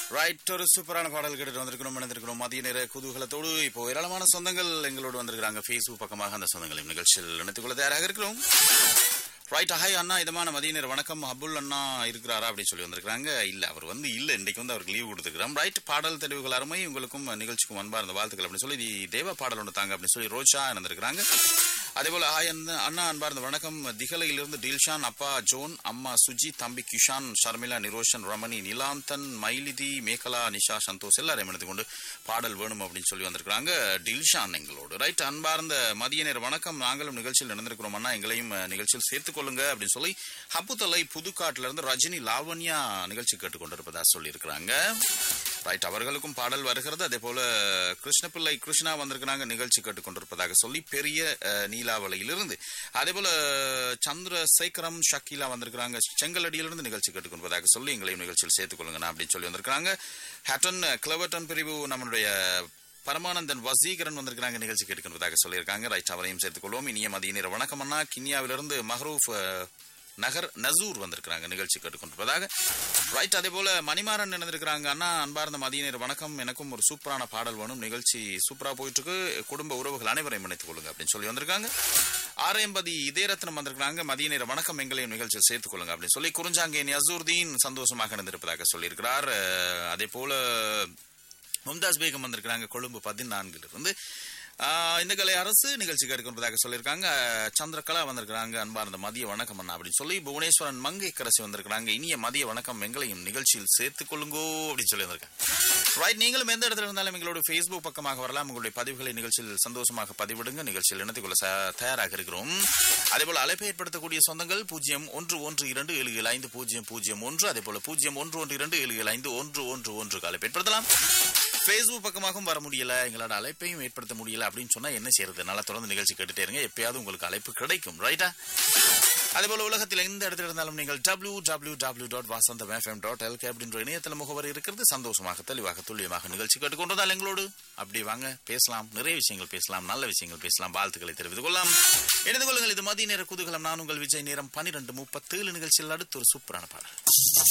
right ஒரு சூப்பரான பாடல் கேட்டுட்டு வந்திருக்கிறோம் இணைந்திருக்கிறோம் மதிய நேர குதூகலத்தோடு இப்போ ஏராளமான சொந்தங்கள் எங்களோடு வந்திருக்கிறாங்க ஃபேஸ்புக் பக்கமாக அந்த சொந்தங்களையும் நிகழ்ச்சியில் இணைத்துக் கொள்ள தயாராக இருக்கிறோம் ரைட் ஹாய் அண்ணா இதமான மதிய நேர வணக்கம் அபுல் அண்ணா இருக்கிறாரா அப்படின்னு சொல்லி வந்திருக்காங்க இல்ல அவர் வந்து இல்ல இன்னைக்கு வந்து அவருக்கு லீவ் கொடுத்துருக்கிறோம் ரைட் பாடல் தெளிவுகள் அருமை உங்களுக்கும் நிகழ்ச்சிக்கும் அன்பார்ந்த வாழ்த்துக்கள் அப்படின்னு சொல்லி இது தேவ பாடல் ஒன்று தாங்க அப்படின்னு சொல்லி ரோஜா இருந்திருக்கிறாங்க அதே போல ஹாய் அண்ணா அண்ணா அன்பார்ந்த வணக்கம் திகலையிலிருந்து டில்ஷான் அப்பா ஜோன் அம்மா சுஜி தம்பி கிஷான் ஷர்மிளா நிரோஷன் ரமணி நிலாந்தன் மைலிதி மேகலா நிஷா சந்தோஷ் எல்லாரையும் எடுத்து கொண்டு பாடல் வேணும் அப்படின்னு சொல்லி வந்திருக்காங்க டில்ஷான் எங்களோடு ரைட் அன்பார்ந்த மதிய நேர வணக்கம் நாங்களும் நிகழ்ச்சியில் நடந்திருக்கிறோம் அண்ணா எங்களையும் அஹ், நிகழ்ச்சியில் சேர்த்துக் கொள்ளுங்க அப்படின்னு சொல்லி ஹப்புத்தலை புதுக்காட்டுல இருந்து ரஜினி லாவண்யா நிகழ்ச்சி கேட்டுக்கொண்டிருப்பதா சொல்லியிருக்கிறாங்க ரைட் அவர்களுக்கும் பாடல் வருகிறது அதே போல கிருஷ்ணபிள்ளை கிருஷ்ணா வந்திருக்கிறாங்க நிகழ்ச்சி கேட்டுக்கொண்டிருப்பதாக சொல்லி பெரிய அஹ், நீலாவளையிலிருந்து அதே போல சந்திரசேகரம் ஷக்கீலா வந்திருக்கிறாங்க செங்கலடியிலிருந்து நிகழ்ச்சி கேட்டுக்கொண்டிருப்பதாக சொல்லி எங்களையும் நிகழ்ச்சியில் சேர்த்துக் கொள்ளுங்க அப்படின்னு சொல்லி வந்திருக்கிறாங்க ஹேட்டன் கிளவர்டன் பிரிவு நம்மளுடைய பரமானந்தன் வசீகரன் வந்திருக்கிறாங்க நிகழ்ச்சி கேட்டுக்கொண்டதாக சொல்லியிருக்காங்க ரைட் அவரையும் சேர்த்துக் கொள்வோம் இனிய மதிய நேர வணக்கம் அண்ணா கினியாவிலிருந்து மஹரூப் அஹ், நகர் நசூர் வந்திருக்கிறாங்க நிகழ்ச்சி கேட்டுக்கொண்டிருப்பதாக ரைட் அதே போல மணிமாறன் நினைந்திருக்கிறாங்க அண்ணா அன்பார்ந்த மதிய நேர வணக்கம் எனக்கும் ஒரு சூப்பரான பாடல் வேணும் நிகழ்ச்சி சூப்பரா போயிட்டு இருக்கு குடும்ப உறவுகள் அனைவரையும் இணைத்துக் கொள்ளுங்க அப்படின்னு சொல்லி வந்திருக்காங்க ஆரையம்பதி இதயரத்னம் வந்திருக்கிறாங்க மதிய நேர வணக்கம் எங்களையும் நிகழ்ச்சியில் சேர்த்துக் கொள்ளுங்க அப்படின்னு சொல்லி குறிஞ்சாங்கேன் அசூர்தீன் சந்தோஷமாக இணைந்திருப்பதாக சொல்லியிருக்கிறார் அஹ், அதே போல மும்தாஸ் பேகம் வந்திருக்கிறாங்க கொழும்பு பதினான்குல இருந்து ஆஹ், இந்த கலை அரசு நிகழ்ச்சி கேட்கின்றதாக சொல்லியிருக்காங்க சந்திரகலா வந்திருக்கிறாங்க அன்பார்ந்த மதிய வணக்கம் அண்ணா அப்படின்னு சொல்லி புவனேஸ்வரன் மங்கை கரசி வந்திருக்கிறாங்க இனிய மதிய வணக்கம் எங்களையும் நிகழ்ச்சியில் சேர்த்துக் கொள்ளுங்கோ அப்படின்னு சொல்லி வந்திருக்காங்க ரைட் நீங்களும் எந்த இடத்துல இருந்தாலும் எங்களோட ஃபேஸ்புக் பக்கமாக வரலாம் உங்களுடைய பதிவுகளை நிகழ்ச்சியில் சந்தோஷமாக பதிவிடுங்க நிகழ்ச்சியில் இணைத்துக் கொள்ள ச- தயாராக இருக்கிறோம் அதே போல அழைப்பை ஏற்படுத்தக்கூடிய சொந்தங்கள் பூஜ்ஜியம் ஒன்று ஒன்று இரண்டு ஏழு ஏழு ஐந்து பூஜ்ஜியம் பூஜ்ஜியம் ஒன்று அதே போல பூஜ்ஜியம் ஒன்று ஒன்று இரண்டு ஏழு ஏழு ஐந்து ஒன்று ஒன்று ஒன்று அழைப்பு ஏற்படுத்தலாம் ஃபேஸ்புக் பக்கமாகவும் வர முடியல எங்களோட அழைப்பையும் ஏற்படுத்த முடியல அப்படின்னு சொன்னா என்ன செய்யறது நல்லா தொடர்ந்து நிகழ்ச்சி கேட்டுட்டே இருங்க எப்பயாவது உங்களுக்கு அழைப்பு கிடைக்கும் ரைட்டா அதே போல உலகத்தில் எந்த இடத்துல இருந்தாலும் நீங்கள் W W W dot Vasantham FM dot LK அப்படின்ற இணையதள முகவரி இருக்கிறது சந்தோஷமாக தெளிவாக துல்லியமாக நிகழ்ச்சி கேட்டுக்கொண்டதால் எங்களோடு அப்படி வாங்க பேசலாம் நிறைய விஷயங்கள் பேசலாம் நல்ல விஷயங்கள் பேசலாம் வாழ்த்துக்களை தெரிவித்துக் கொள்ளலாம் இணைந்து கொள்ளுங்கள் இது மதிய நேர குதூகலம் நான் உங்கள் விஜய் நேரம் பன்னிரண்டு முப்பத்தேழு நிகழ்ச்சியில் அடுத்து ஒரு சூப்பரான பாடல்